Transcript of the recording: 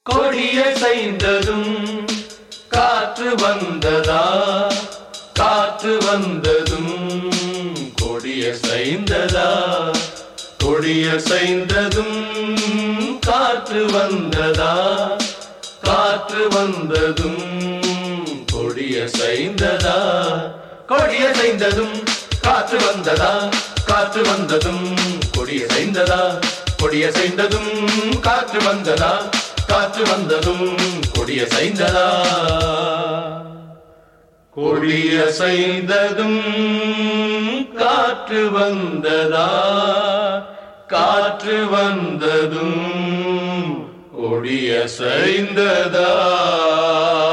கொடிய செய்ததும் காற்று வந்ததா காற்று வந்ததும் கொடிய செய்ததா கொடிய செய்ததும் காற்று வந்ததா காற்று வந்ததும் கொடிய செய்ததா கொடிய செய்ததும் காற்று வந்ததா காற்று வந்ததும் கொடிய செய்ததா கொடிய செய்ததும் காற்று வந்ததா காற்று வந்ததும் கொடிய செய்ததா கொடிய செய்ததும் காற்று வந்ததா காற்று வந்ததும் கொடிய செய்ததா